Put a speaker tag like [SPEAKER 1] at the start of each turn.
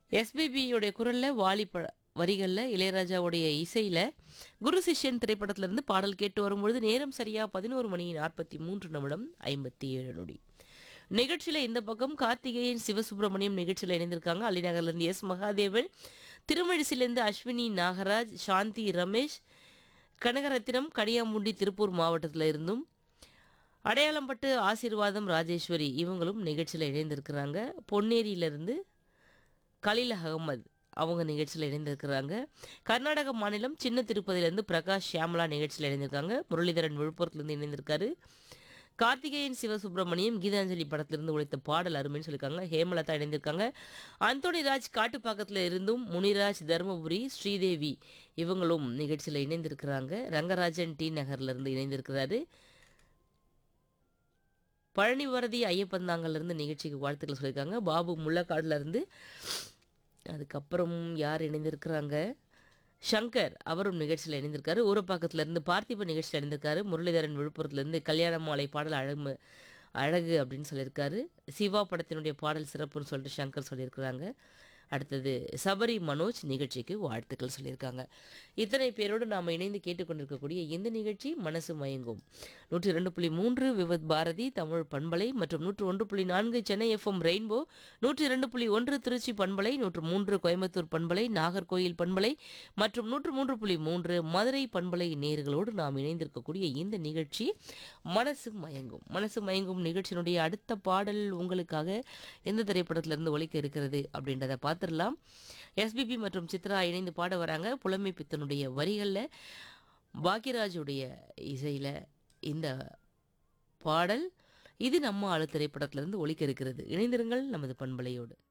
[SPEAKER 1] எஸ்பிபியோடைய குரலில் வாலி ப வரிகளில் இளையராஜாவுடைய இசையில் குரு சிஷ்யன் திரைப்படத்திலிருந்து பாடல் கேட்டு வரும்பொழுது நேரம் சரியா பதினோரு மணி நாற்பத்தி மூன்று நிமிடம் ஐம்பத்தி ஏழு நொடி நிகழ்ச்சியில் இந்த பக்கம் கார்த்திகேயன் சிவசுப்பிரமணியம் நிகழ்ச்சியில் இணைந்திருக்காங்க அலிநகர்லேருந்து எஸ் மகாதேவன் திருமழிசிலேருந்து அஸ்வினி நாகராஜ் சாந்தி ரமேஷ் கனகரத்தினம் கனியாமுண்டி திருப்பூர் மாவட்டத்தில் இருந்தும் அடையாளம்பட்டு ஆசீர்வாதம் ராஜேஸ்வரி இவங்களும் நிகழ்ச்சியில் இணைந்திருக்கிறாங்க பொன்னேரியிலிருந்து கலீல் அகமது அவங்க நிகழ்ச்சியில் இணைந்திருக்கிறாங்க கர்நாடக மாநிலம் சின்ன திருப்பதியிலேருந்து பிரகாஷ் ஷியாமலா நிகழ்ச்சியில் இணைந்திருக்காங்க முரளிதரன் விழுப்புரத்துலேருந்து இணைந்திருக்காரு கார்த்திகேயன் சிவசுப்பிரமணியம் கீதாஞ்சலி படத்திலிருந்து உழைத்த பாடல் அருமைன்னு சொல்லியிருக்காங்க ஹேமலதா இணைந்திருக்காங்க அந்தோணி ராஜ் காட்டுப்பாக்கத்தில் இருந்தும் முனிராஜ் தருமபுரி ஸ்ரீதேவி இவங்களும் நிகழ்ச்சியில் இணைந்திருக்கிறாங்க ரங்கராஜன் டி நகர்லேருந்து இணைந்திருக்கிறாரு பழனி வரதி ஐயப்பந்தாங்கல்லேருந்து நிகழ்ச்சிக்கு வாழ்த்துக்கள் சொல்லியிருக்காங்க பாபு முள்ளக்காடுல இருந்து அதுக்கப்புறம் யார் இணைந்திருக்கிறாங்க சங்கர் அவரும் நிகழ்ச்சியில் இணைந்திருக்காரு ஊரப்பாக்கத்துல இருந்து பார்த்திப நிகழ்ச்சியில் இணைந்திருக்காரு முரளிதரன் விழுப்புரத்துலேருந்து கல்யாண மாலை பாடல் அழகு அழகு அப்படின்னு சொல்லியிருக்காரு சிவா படத்தினுடைய பாடல் சிறப்புன்னு சொல்லிட்டு சங்கர் சொல்லியிருக்கிறாங்க அடுத்தது சபரி மனோஜ் நிகழ்ச்சிக்கு வாழ்த்துக்கள் சொல்லியிருக்காங்க இத்தனை பேரோடு நாம் இணைந்து கேட்டுக்கொண்டிருக்கக்கூடிய இந்த நிகழ்ச்சி மனசு மயங்கும் நூற்றி ரெண்டு புள்ளி மூன்று விவத் பாரதி தமிழ் பண்பலை மற்றும் நூற்று ஒன்று புள்ளி நான்கு சென்னை எஃப்எம் ரெயின்போ நூற்றி ரெண்டு புள்ளி ஒன்று திருச்சி பண்பலை நூற்று மூன்று கோயம்புத்தூர் பண்பலை நாகர்கோயில் பண்பலை மற்றும் நூற்று மூன்று புள்ளி மூன்று மதுரை பண்பலை நேர்களோடு நாம் இணைந்திருக்கக்கூடிய இந்த நிகழ்ச்சி மனசு மயங்கும் மனசு மயங்கும் நிகழ்ச்சியினுடைய அடுத்த பாடல் உங்களுக்காக எந்த திரைப்படத்திலிருந்து ஒலிக்க இருக்கிறது அப்படின்றத பார்த்துடலாம் எஸ்பிபி மற்றும் சித்ரா இணைந்து பாட வராங்க புலமை பித்தனுடைய வரிகளில் பாக்யராஜுடைய இசையில் இந்த பாடல் இது நம்ம ஆளு திரைப்படத்திலிருந்து ஒலிக்க இருக்கிறது இணைந்திருங்கள் நமது பண்பலையோடு